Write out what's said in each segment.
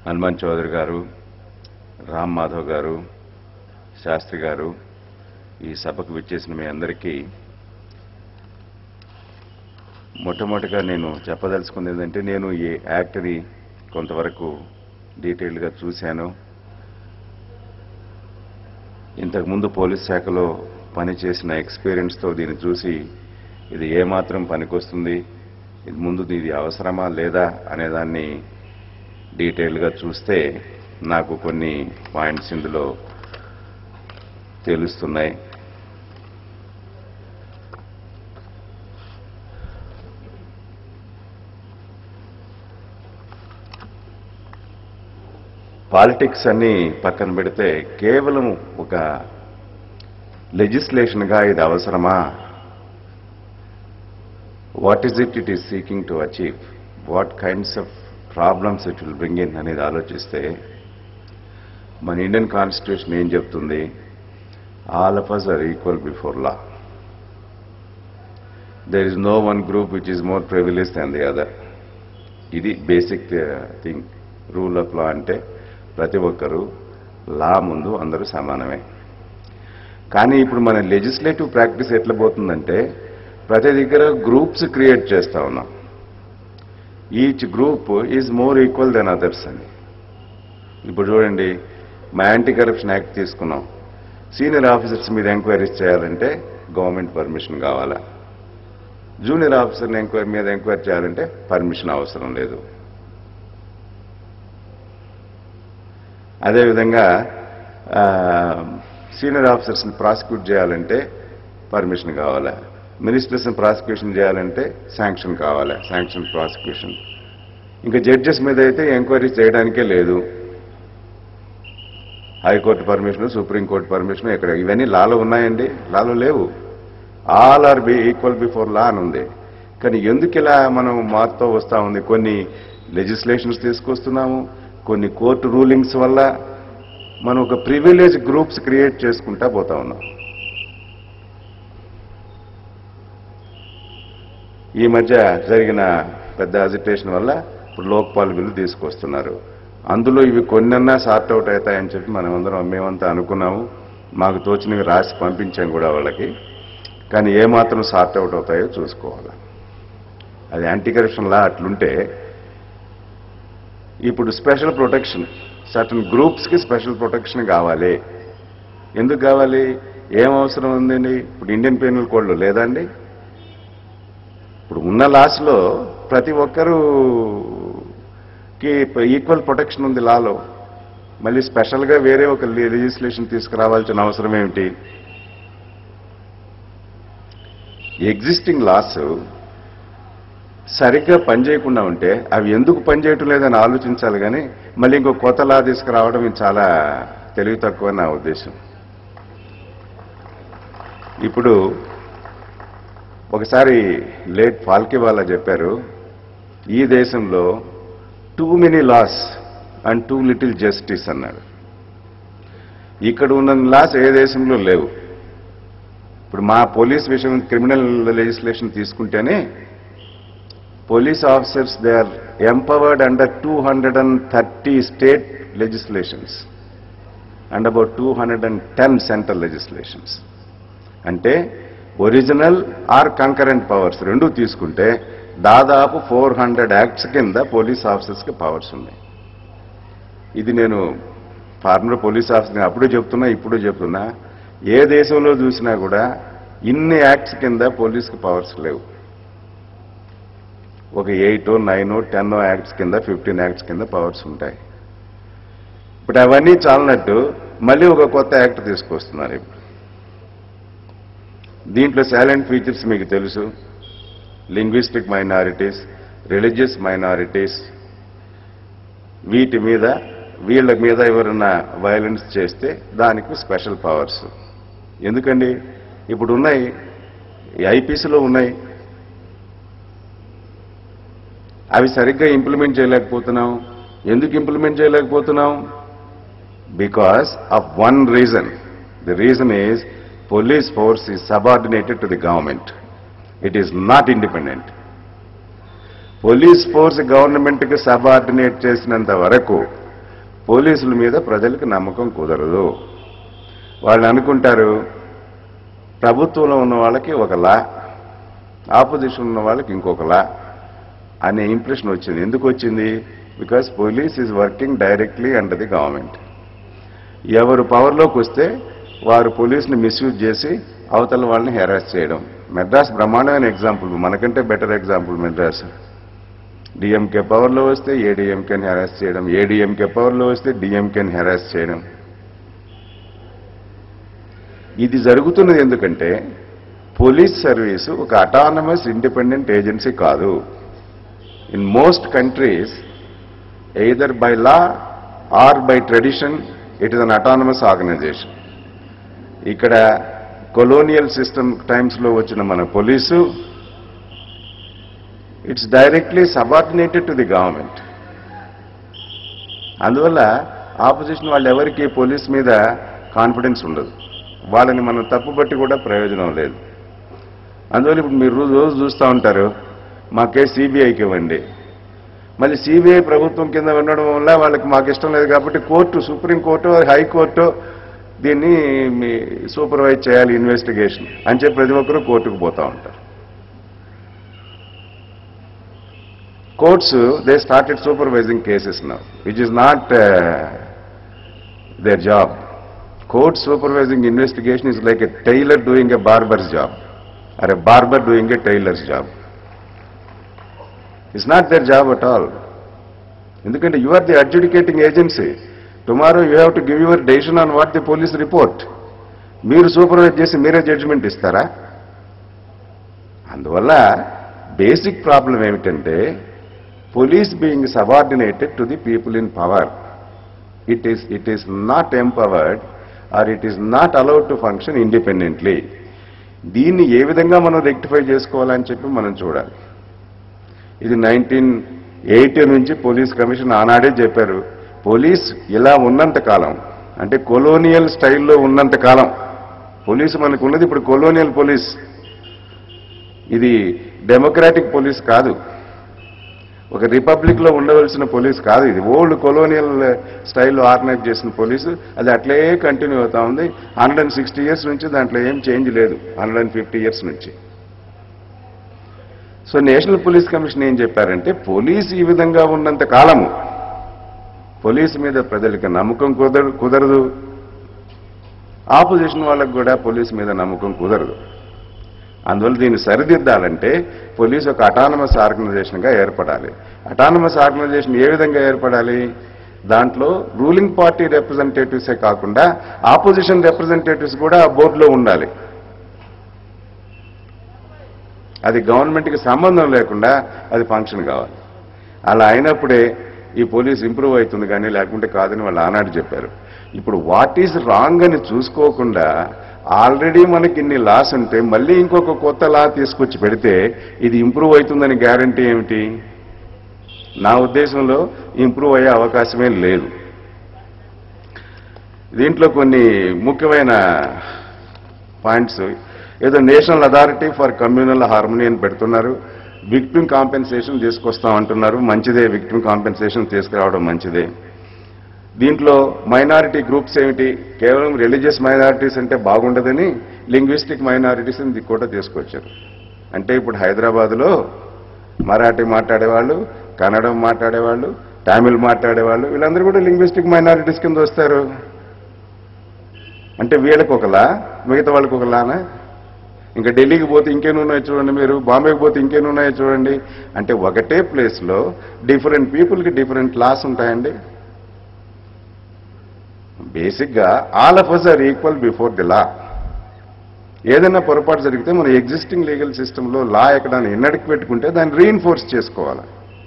హనుమాన్ చౌదరి గారు రామ్ మాధవ్ గారు శాస్త్రి గారు ఈ సభకు విచ్చేసిన మీ అందరికీ మొట్టమొదటిగా నేను చెప్పదలుచుకుంది ఏంటంటే నేను ఈ యాక్ట్ని కొంతవరకు డీటెయిల్గా చూశాను ఇంతకుముందు పోలీస్ శాఖలో పనిచేసిన ఎక్స్పీరియన్స్తో దీన్ని చూసి ఇది ఏమాత్రం పనికొస్తుంది ఇది ముందు ఇది అవసరమా లేదా అనేదాన్ని డీటెయిల్గా చూస్తే నాకు కొన్ని పాయింట్స్ ఇందులో తెలుస్తున్నాయి పాలిటిక్స్ అన్ని పక్కన పెడితే కేవలం ఒక లెజిస్లేషన్గా ఇది అవసరమా what is it it is seeking to achieve what kinds of problems it will bring in అనేది ఆలోచిస్తే మన ఇండియన్ కాన్స్టిట్యూషన్ ఏం చెప్తుంది all of us are equal before law there is no one group which is more privilege than the other ఇది basic thing rule of law అంటే ప్రతి ఒక్కరూ లా ముందు అందరూ సమానమే కానీ ఇప్పుడు మన లెజిస్లేటివ్ ప్రాక్టీస్ ఎట్లా పోతుందంటే ప్రతి దగ్గర గ్రూప్స్ క్రియేట్ చేస్తా ఉన్నాం each group is more equal then others అని ఇప్పుడు చూడండి మా యాంటీ కరప్షన్ యాక్ట్ తీసుకున్నాం సీనియర్ ఆఫీసర్స్ మీద ఎంక్వైరీస్ చేయాలంటే గవర్నమెంట్ పర్మిషన్ కావాలా జూనియర్ ఆఫీసర్ని ఎంక్వైరీ మీద ఎంక్వైరీ చేయాలంటే పర్మిషన్ అవసరం లేదు అదేవిధంగా ఆ, సీనియర్ ఆఫీసర్స్ని ప్రాసిక్యూట్ చేయాలంటే పర్మిషన్ కావాలా మినిస్టర్స్ని ప్రాసిక్యూషన్ చేయాలంటే శాంక్షన్ కావాలా శాంక్షన్ ప్రాసిక్యూషన్ ఇంకా జడ్జెస్ మీద అయితే ఎంక్వైరీ చేయడానికే లేదు హైకోర్టు పర్మిషన్ సుప్రీంకోర్టు పర్మిషన్ ఇక్కడ ఇవన్నీ లాలో ఉన్నాయండి లాలో లేవు all are be equal before law అని ఉంది కానీ ఎందుకు ఇలా మనం మారుతూ వస్తూ ఉంది కొన్ని లెజిస్లేషన్స్ తీసుకొస్తున్నాము కొన్ని కోర్టు రూలింగ్స్ వల్ల మనం ఒక ప్రివిలేజ్ గ్రూప్స్ క్రియేట్ చేసుకుంటా పోతా ఉన్నాం ఈ మధ్య జరిగిన పెద్ద అజిటేషన్ వల్ల ఇప్పుడు లోక్పాల్ బిల్లు తీసుకొస్తున్నారు అందులో ఇవి కొన్నన్నా సార్ట్ అవుట్ అవుతాయని చెప్పి మనం అందరం మేమంతా అనుకున్నాము మాకు తోచినవి రాసి పంపించాం కూడా వాళ్ళకి కానీ ఏమాత్రం సార్ట్ అవుట్ అవుతాయో చూసుకోవాలి అది యాంటీ కరప్షన్ లా అట్లుంటే ఇప్పుడు స్పెషల్ ప్రొటెక్షన్ సర్టన్ గ్రూప్స్కి స్పెషల్ ప్రొటెక్షన్ కావాలి ఎందుకు కావాలి ఏం అవసరం ఉందండి ఇప్పుడు ఇండియన్ పీనల్ కోడ్లో లేదండి ఇప్పుడు ఉన్న లాస్లో ప్రతి ఒక్కరూకి ఈక్వల్ ప్రొటెక్షన్ ఉంది లాలో మళ్ళీ స్పెషల్గా వేరే ఒక లెజిస్లేషన్ తీసుకురావాల్సిన అవసరం ఏమిటి ఎగ్జిస్టింగ్ లాస్ సరిగ్గా పనిచేయకుండా ఉంటే అవి ఎందుకు పనిచేయటం లేదని ఆలోచించాలి కానీ మళ్ళీ ఇంకో కొత్త లా తీసుకురావడం ఇది చాలా తెలివి తక్కువ నా ఉద్దేశం ఇప్పుడు ఒకసారి లేట్ ఫాల్కే వాళ్ళ చెప్పారు ఈ దేశంలో too many laws and too little justice అన్నాడు ఇక్కడ ఉన్న లాస్ ఏ దేశంలో లేవు ఇప్పుడు మా పోలీస్ విషయం క్రిమినల్ లెజిస్లేషన్ తీసుకుంటేనే police officers they are empowered under 230 state legislations and about 210 central legislations అంటే ఒరిజినల్ ఆర్ కంకరెంట్ పవర్స్ రెండు తీసుకుంటే దాదాపు ఫోర్ హండ్రెడ్ యాక్ట్స్ కింద పోలీస్ ఆఫీసర్స్కి పవర్స్ ఉన్నాయి ఇది నేను ఫార్మర్ పోలీస్ ఆఫీసర్ అప్పుడు చెప్తున్నా ఇప్పుడు చెప్తున్నా ఏ దేశంలో చూసినా కూడా ఇన్ని యాక్ట్స్ కింద పోలీస్కి పవర్స్ లేవు ఒక ఎయిట్ నైన్ టెన్ యాక్ట్స్ కింద ఫిఫ్టీన్ యాక్ట్స్ కింద పవర్స్ ఉంటాయి ఇప్పుడు అవన్నీ చాలనట్టు మళ్ళీ ఒక కొత్త యాక్ట్ తీసుకొస్తున్నారు ఇప్పుడు దీంట్లో సైలెంట్ ఫీచర్స్ మీకు తెలుసు లింగ్విస్టిక్ మైనారిటీస్ రిలీజియస్ మైనారిటీస్ వీటి మీద వీళ్ళ మీద ఎవరైనా వైలెన్స్ చేస్తే దానికి స్పెషల్ పవర్స్ ఎందుకండి ఇప్పుడు ఉన్నాయి ఐపీసీలో ఉన్నాయి అవి సరిగ్గా ఇంప్లిమెంట్ చేయలేకపోతున్నాం ఎందుకు ఇంప్లిమెంట్ చేయలేకపోతున్నాం because of one reason the reason is police force is subordinated to the government it is not independent police force గవర్నమెంట్కి సబార్డినేట్ చేసినంత వరకు పోలీసుల మీద ప్రజలకు నమ్మకం కుదరదు వాళ్ళు అనుకుంటారు ప్రభుత్వంలో ఉన్న వాళ్ళకి ఒకలా ఆపోజిషన్ ఉన్న వాళ్ళకి ఇంకొకలా అనే ఇంప్రెషన్ వచ్చింది ఎందుకు వచ్చింది because police is working directly under the government ఎవరు పవర్లోకి వస్తే వారు పోలీసుని మిస్యూజ్ చేసి అవతల వాళ్ళని హెరాస్ చేయడం మెడ్రాస్ బ్రహ్మాండమైన ఎగ్జాంపుల్ మనకంటే బెటర్ ఎగ్జాంపుల్ మెడ్రాస్ డిఎంకే పవర్లో వస్తే ఏడీఎంకేని హెరాస్ చేయడం ఏడీఎంకే పవర్లో వస్తే డిఎంకేని హెరాస్ చేయడం ఇది జరుగుతున్నది ఎందుకంటే పోలీస్ సర్వీసు ఒక అటానమస్ ఇండిపెండెంట్ ఏజెన్సీ కాదు in most countries either by law or by tradition it is an autonomous organisation ఇక్కడ కొలోనియల్ సిస్టమ్ టైమ్స్లో వచ్చిన మన police it's directly subordinated to the government అందువల్ల ఆపోజిషన్ వాళ్ళు ఎవరికి పోలీస్ మీద కాన్ఫిడెన్స్ ఉండదు వాళ్ళని మనం తప్పుబట్టి కూడా ప్రయోజనం లేదు అందువల్ల ఇప్పుడు మీరు రోజు రోజు చూస్తూ ఉంటారు మాకే సిబిఐకి ఇవ్వండి మళ్ళీ సిబిఐ ప్రభుత్వం కింద ఉండడం వల్ల వాళ్ళకి మాకు ఇష్టం లేదు కాబట్టి కోర్టు సుప్రీంకోర్టు హైకోర్టు దీన్ని మీ సూపర్వైజ్ చేయాలి ఇన్వెస్టిగేషన్ అని చెప్పి ప్రతి ఒక్కరూ కోర్టుకు పోతూ ఉంటారు courts, uh, they started supervising cases now, which is not uh, their job. Court supervising investigation is like a tailor doing a barber's job, or a barber doing a tailor's job. It's not their job at all. ఎందుకంటే you are the adjudicating agency tomorrow you have to give your decision on what the police report మీరు supervise చేసి మీరే judgement ఇస్తారా అందువల్ల basic problem ఏమిటంటే police being subordinated to the people in power. It is, it is not empowered or it is not allowed to function independently. దీన్ని ఏ విధంగా మనం rectify చేసుకోవాలని చెప్పి మనం చూడాలి ఇది నైన్టీన్ ఎయిటీ నుంచి పోలీస్ కమిషన్ ఆనాడే చెప్పారు పోలీస్ ఇలా ఉన్నంత కాలం అంటే కొలోనియల్ స్టైల్లో ఉన్నంత కాలం పోలీసు మనకు ఉన్నది ఇప్పుడు కొలోనియల్ పోలీస్ ఇది డెమోక్రాటిక్ పోలీస్ కాదు ఒక రిపబ్లిక్ లో ఉండవలసిన పోలీస్ కాదు ఇది ఓల్డ్ కొలోనియల్ స్టైల్లో ఆర్గనైజ్ చేసిన పోలీసు అది అట్లే కంటిన్యూ అవుతా ఉంది హండ్రెడ్ అండ్ సిక్స్టీ ఇయర్స్ నుంచి దాంట్లో ఏం చేంజ్ లేదు హండ్రెడ్ అండ్ ఫిఫ్టీ ఇయర్స్ నుంచి సో నేషనల్ పోలీస్ కమిషన్ ఏం చెప్పారంటే పోలీస్ ఈ విధంగా ఉన్నంత కాలము పోలీస్ మీద ప్రజలకు నమ్మకం కుదరదు కుదరదు ఆపోజిషన్ వాళ్ళకు కూడా పోలీస్ మీద నమ్మకం కుదరదు అందువల్ల దీన్ని సరిదిద్దాలంటే పోలీస్ ఒక అటానమస్ ఆర్గనైజేషన్గా ఏర్పడాలి అటానమస్ ఆర్గనైజేషన్ ఏ విధంగా ఏర్పడాలి దాంట్లో రూలింగ్ పార్టీ రిప్రజెంటేటివ్సే కాకుండా ఆపోజిషన్ రిప్రజెంటేటివ్స్ కూడా ఆ బోర్డులో ఉండాలి అది గవర్నమెంట్కి సంబంధం లేకుండా అది ఫంక్షన్ కావాలి అలా అయినప్పుడే ఈ పోలీస్ ఇంప్రూవ్ అవుతుంది కానీ లేకుంటే కాదని వాళ్ళు ఆనాడు చెప్పారు ఇప్పుడు వాట్ ఈజ్ రాంగ్ అని చూసుకోకుండా ఆల్రెడీ మనకి ఇన్ని లాస్ ఉంటే మళ్ళీ ఇంకొక కొత్త లా తీసుకొచ్చి పెడితే ఇది ఇంప్రూవ్ అవుతుందని గ్యారంటీ ఏమిటి నా ఉద్దేశంలో ఇంప్రూవ్ అయ్యే అవకాశమే లేదు దీంట్లో కొన్ని ముఖ్యమైన పాయింట్స్ ఏదో national authority for communal harmony అని పెడుతున్నారు విక్టిమ్ కాంపెన్సేషన్ తీసుకొస్తాం అంటున్నారు మంచిదే విక్టిమ్ కాంపెన్సేషన్ తీసుకురావడం మంచిదే దీంట్లో మైనారిటీ గ్రూప్స్ ఏమిటి కేవలం రిలీజియస్ మైనారిటీస్ అంటే బాగుండదని లింగ్విస్టిక్ మైనారిటీస్ అని కూడా తీసుకొచ్చారు అంటే ఇప్పుడు హైదరాబాద్లో మరాఠీ మాట్లాడేవాళ్ళు కన్నడం మాట్లాడేవాళ్ళు తమిళ్ మాట్లాడేవాళ్ళు వీళ్ళందరూ కూడా లింగ్విస్టిక్ మైనారిటీస్ కింద వస్తారు అంటే వీళ్ళకి ఒకలా మిగతా వాళ్ళకి ఒకలానా ఇంకా ఢిల్లీకి పోతే ఇంకేమి ఉన్నాయో చూడండి మీరు బాంబేకి పోతే ఇంకేమి ఉన్నాయో చూడండి అంటే ఒకటే ప్లేస్లో డిఫరెంట్ పీపుల్కి డిఫరెంట్ లాస్ ఉంటాయండి బేసిక్గా all of us are equal before the law ఏదైనా పొరపాటు జరిగితే మన ఎగ్జిస్టింగ్ లీగల్ సిస్టంలో లా ఎక్కడాన్ని ఎన్నడికి పెట్టుకుంటే దాన్ని రీఇన్ఫోర్స్ చేసుకోవాలి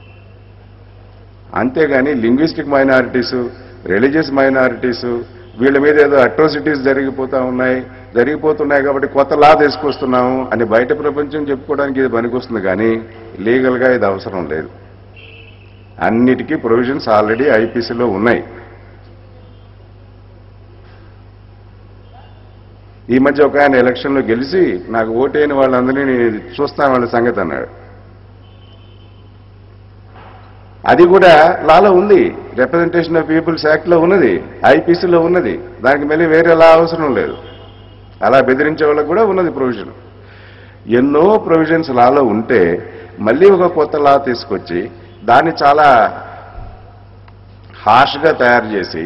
అంతేగాని లింగ్విస్టిక్ మైనారిటీసు రిలీజియస్ మైనారిటీసు వీళ్ళ మీద ఏదో అట్రోసిటీస్ జరిగిపోతా ఉన్నాయి జరిగిపోతున్నాయి కాబట్టి కొత్త లా తీసుకొస్తున్నాము అని బయట ప్రపంచం చెప్పుకోవడానికి ఇది పనికొస్తుంది కానీ లీగల్గా ఇది అవసరం లేదు అన్నిటికీ ప్రొవిజన్స్ ఆల్రెడీ ఐపీసీలో ఉన్నాయి ఈ మధ్య ఒక ఆయన ఎలక్షన్లో గెలిచి నాకు ఓటైన వాళ్ళందరినీ నేను చూస్తాను వాళ్ళ సంగతి అన్నాడు అది కూడా లాలో ఉంది రిప్రజెంటేషన్ ఆఫ్ పీపుల్స్ యాక్ట్లో ఉన్నది ఐపీసీలో ఉన్నది దానికి మళ్ళీ వేరే లా అవసరం లేదు అలా బెదిరించే వాళ్ళకి కూడా ఉన్నది ప్రొవిజన్ ఎన్నో ప్రొవిజన్స్ లాలో ఉంటే మళ్ళీ ఒక కొత్త లా తీసుకొచ్చి దాన్ని చాలా హార్ష్గా తయారు చేసి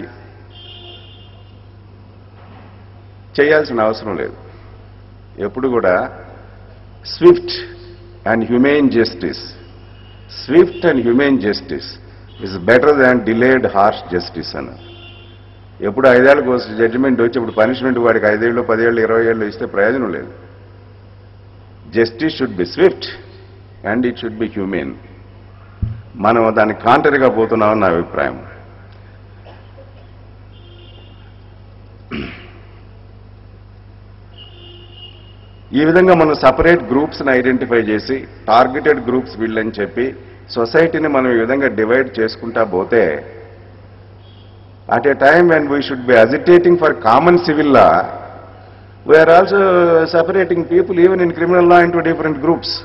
చేయాల్సిన అవసరం లేదు ఎప్పుడు కూడా swift and humane justice swift and humane justice is better than delayed harsh justice అని ఎప్పుడు ఐదేళ్ళకి వస్తే జడ్జిమెంట్ వచ్చి ఇప్పుడు పనిష్మెంట్ వాడికి ఐదేళ్ళు పదేళ్ళు ఇరవై ఏళ్ళు ఇస్తే ప్రయోజనం లేదు justice should be swift and it should be humane మనం దానికి కాంటరీగా పోతున్నామని నా అభిప్రాయం ఈ విధంగా మనం సపరేట్ గ్రూప్స్ని ఐడెంటిఫై చేసి టార్గెటెడ్ గ్రూప్స్ వీళ్ళని చెప్పి సొసైటీని మనం ఈ విధంగా డివైడ్ చేసుకుంటా పోతే at a time when we should be agitating for common civil law we're also separating people even in criminal law into different groups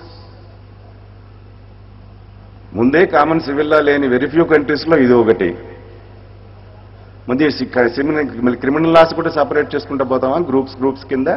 ముందే కామన్ సివిల్ లా లేని వెరీ ఫ్యూ కంట్రీస్లో ఇది ఒకటి ముందు క్రిమినల్ లాస్ కూడా separate చేసుకుంటా పోతామా groups groups కింద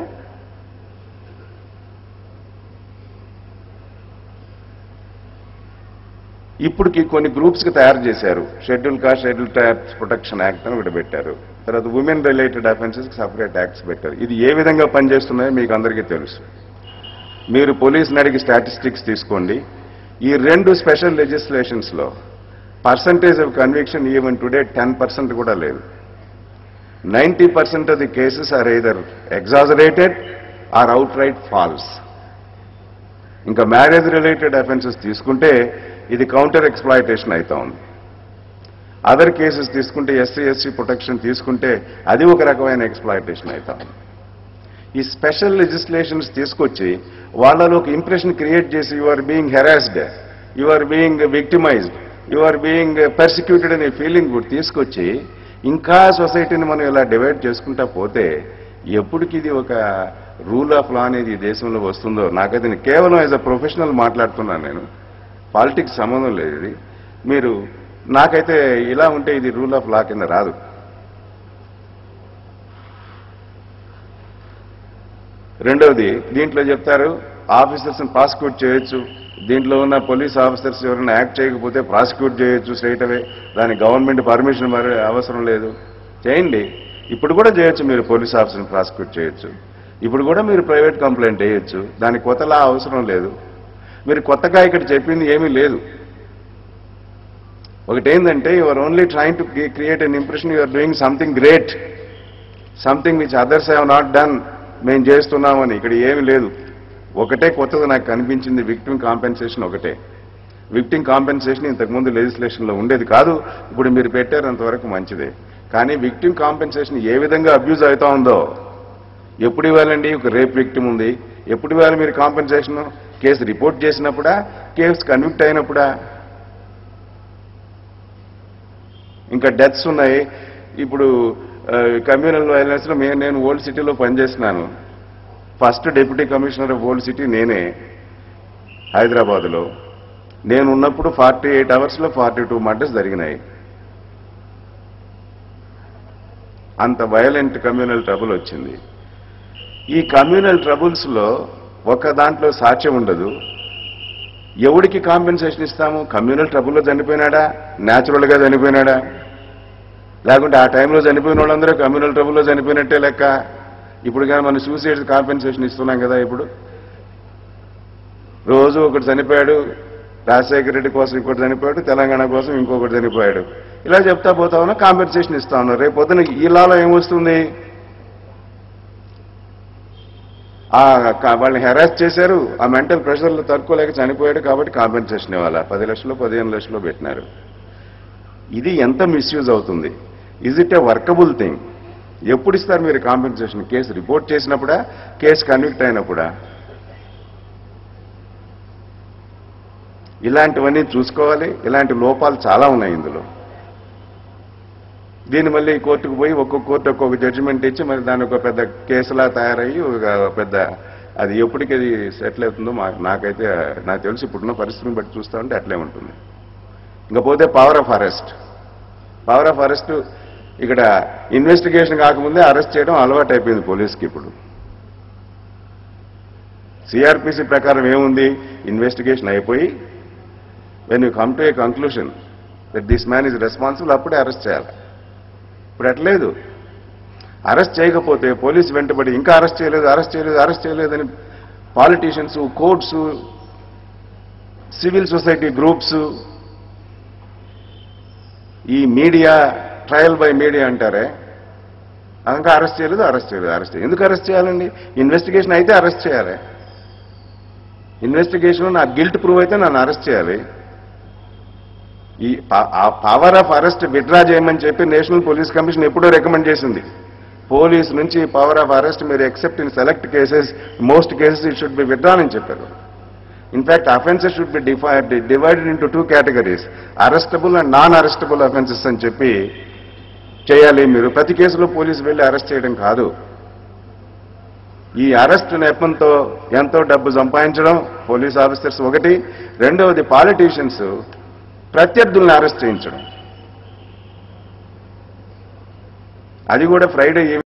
ఇప్పటికి కొన్ని గ్రూప్స్కి తయారు చేశారు schedule caste schedule tribes protection act అని ఒకటి పెట్టారు తర్వాత ఉమెన్ రిలేటెడ్ అఫెన్సెస్కి సపరేట్ యాక్ట్స్ పెట్టారు ఇది ఏ విధంగా పనిచేస్తున్నాయో మీకు అందరికీ తెలుసు మీరు పోలీసుని అడిగి స్టాటిస్టిక్స్ తీసుకోండి ఈ రెండు స్పెషల్ లెజిస్లేషన్స్లో percentage of conviction even today ten percent కూడా లేదు ninety percent of the cases are either exaggerated or outright false ఇంకా మ్యారేజ్ రిలేటెడ్ అఫెన్సెస్ తీసుకుంటే ఇది కౌంటర్ ఎక్స్ప్లాయిటేషన్ అవుతా ఉంది అదర్ కేసెస్ తీసుకుంటే ఎస్సీ ఎస్సీ ప్రొటెక్షన్ తీసుకుంటే అది ఒక రకమైన ఎక్స్ప్లాయిటేషన్ అవుతా ఉంది ఈ స్పెషల్ లెజిస్లేషన్స్ తీసుకొచ్చి వాళ్ళలో ఒక ఇంప్రెషన్ క్రియేట్ చేసి you are being harassed you are being victimised you are being persecuted అనే ఫీలింగ్ కూడా తీసుకొచ్చి ఇంకా సొసైటీని మనం ఇలా డివైడ్ చేసుకుంటా పోతే ఎప్పటికి ఇది ఒక రూల్ ఆఫ్ లా అనేది ఈ దేశంలో వస్తుందో నాకైతే నేను కేవలం యాజ్ అ ప్రొఫెషనల్ మాట్లాడుతున్నాను నేను పాలిటిక్స్ సంబంధం లేదు ఇది మీరు నాకైతే ఇలా ఉంటే ఇది రూల్ ఆఫ్ లా కింద రాదు రెండవది దీంట్లో చెప్తారు ఆఫీసర్స్ని ప్రాసిక్యూట్ చేయొచ్చు దీంట్లో ఉన్న పోలీస్ ఆఫీసర్స్ ఎవరైనా యాక్ట్ చేయకపోతే ప్రాసిక్యూట్ చేయొచ్చు స్ట్రైట్ అవే దానికి గవర్నమెంట్ పర్మిషన్ మరి అవసరం లేదు చేయండి ఇప్పుడు కూడా చేయొచ్చు మీరు పోలీస్ ఆఫీసర్ని ప్రాసిక్యూట్ చేయొచ్చు ఇప్పుడు కూడా మీరు ప్రైవేట్ కంప్లైంట్ వేయొచ్చు దానికి కొత్తలా అవసరం లేదు మీరు కొత్తగా ఇక్కడ చెప్పింది ఏమీ లేదు ఒకటి ఏంటంటే your only trying to create an impression you're doing something great something which others have not done మేము చేస్తున్నామని ఇక్కడ ఏమీ లేదు ఒకటే కొత్తది నాకు కనిపించింది విక్టిమ్ కాంపెన్సేషన్ ఒకటే విక్టిమ్ కాంపెన్సేషన్ ఇంతకుముందు లెజిస్లేషన్లో ఉండేది కాదు ఇప్పుడు మీరు పెట్టారు అంతవరకు మంచిదే కానీ విక్టిమ్ కాంపెన్సేషన్ ఏ విధంగా అబ్యూజ్ అవుతా ఉందో ఎప్పుడు ఇవ్వాలండి ఒక రేప్ విక్టిమ్ ఉంది ఎప్పుడు ఇవ్వాలి మీరు కాంపెన్సేషన్ కేసు రిపోర్ట్ చేసినప్పుడా కేసు కన్విక్ట్ అయినప్పుడా ఇంకా డెత్స్ ఉన్నాయి ఇప్పుడు కమ్యూనల్ వైలెన్స్లో మేము నేను ఓల్డ్ సిటీలో పనిచేస్తున్నాను first deputy commissioner of old city నేనే హైదరాబాద్లో నేను ఉన్నప్పుడు ఫార్టీ ఎయిట్ అవర్స్లో ఫార్టీ టూ మర్డర్స్ జరిగినాయి అంత వైలెంట్ కమ్యూనల్ ట్రబుల్ వచ్చింది ఈ కమ్యూనల్ ట్రబుల్స్లో ఒక దాంట్లో సాక్ష్యం ఉండదు ఎవడికి కాంపెన్సేషన్ ఇస్తాము కమ్యూనల్ ట్రబుల్లో చనిపోయినాడా న్యాచురల్గా చనిపోయినాడా లేకుంటే ఆ టైంలో చనిపోయిన వాళ్ళందరూ కమ్యూనల్ ట్రబుల్లో చనిపోయినట్టే లెక్క ఇప్పుడు కానీ మనం సూసైడ్ కాంపెన్సేషన్ ఇస్తున్నాం కదా ఇప్పుడు రోజు ఒకటి చనిపోయాడు రాజశేఖర రెడ్డి కోసం ఇంకోటి చనిపోయాడు తెలంగాణ కోసం ఇంకొకటి చనిపోయాడు ఇలా చెప్తా పోతా ఉన్నా కాంపెన్సేషన్ ఇస్తా ఉన్నారు రేపు పొద్దున ఈ లాలో ఏమొస్తుంది ఆ క- వాళ్ళని హెరాస్ చేశారు ఆ మెంటల్ ప్రెషర్లు తట్టుకోలేక చనిపోయాడు కాబట్టి కాంపెన్సేషన్ ఇవ్వాలా పది లక్షలు పదిహేను లక్షలు పెట్టినారు ఇది ఎంత మిస్యూజ్ అవుతుంది is it a workable thing ఎప్పుడు ఇస్తారు మీరు కాంపెన్సేషన్ కేసు రిపోర్ట్ చేసినప్పుడా కేసు కన్విక్ట్ అయినప్పుడా ఇలాంటివన్నీ చూసుకోవాలి ఇలాంటి లోపాలు చాలా ఉన్నాయి ఇందులో దీన్ని మళ్ళీ కోర్టుకు పోయి ఒక్కొక్క కోర్టు ఒక్కొక్క జడ్జిమెంట్ ఇచ్చి మరి దాని ఒక పెద్ద కేసులా తయారయ్యి ఒక పెద్ద అది ఎప్పటికి అది సెటిల్ అవుతుందో మాకు నాకైతే నాకు తెలిసి ఇప్పుడున్న పరిస్థితిని బట్టి చూస్తా ఉంటే అట్లే ఉంటుంది ఇంకపోతే power of arrest power of arrest ఇక్కడ ఇన్వెస్టిగేషన్ కాకముందే అరెస్ట్ చేయడం అలవాటు అయిపోయింది పోలీస్కి ఇప్పుడు సిఆర్పిసి ప్రకారం ఏముంది ఇన్వెస్టిగేషన్ అయిపోయి when you come to a conclusion that this man is responsible అప్పుడే అరెస్ట్ చేయాలి ఇప్పుడు అట్లేదు అరెస్ట్ చేయకపోతే పోలీసు వెంటబడి ఇంకా అరెస్ట్ చేయలేదు అరెస్ట్ చేయలేదు అరెస్ట్ చేయలేదని politicians courts civil society groups ఈ మీడియా ట్రయల్ బై మీడియా అంటారే ఇంకా అరెస్ట్ చేయలేదు అరెస్ట్ చేయలేదు అరెస్ట్ చేయలేదు ఎందుకు అరెస్ట్ చేయాలండి ఇన్వెస్టిగేషన్ అయితే అరెస్ట్ చేయాలి ఇన్వెస్టిగేషన్ నా గిల్ట్ ప్రూవ్ అయితే నన్ను అరెస్ట్ చేయాలి ఈ ప- ఆ పవర్ ఆఫ్ అరెస్ట్ విత్డ్రా చేయమని చెప్పి నేషనల్ పోలీస్ కమిషన్ ఎప్పుడో రికమెండ్ చేసింది పోలీస్ నుంచి పవర్ ఆఫ్ అరెస్ట్ మీరు except in select cases most cases it should be withdrawn అని చెప్పారు in fact offences should be divided into two categories arrestable and non arrestable offences అని చెప్పి చేయాలి మీరు ప్రతి కేసులో పోలీసు వెళ్ళి అరెస్ట్ చేయడం కాదు ఈ అరెస్ట్ నెపంతో ఎంతో డబ్బు సంపాదించడం పోలీస్ ఆఫీసర్స్ ఒకటి రెండవది పాలిటీషియన్స్ ప్రత్యర్థుల్ని అరెస్ట్ చేయించడం అది కూడా ఫ్రైడే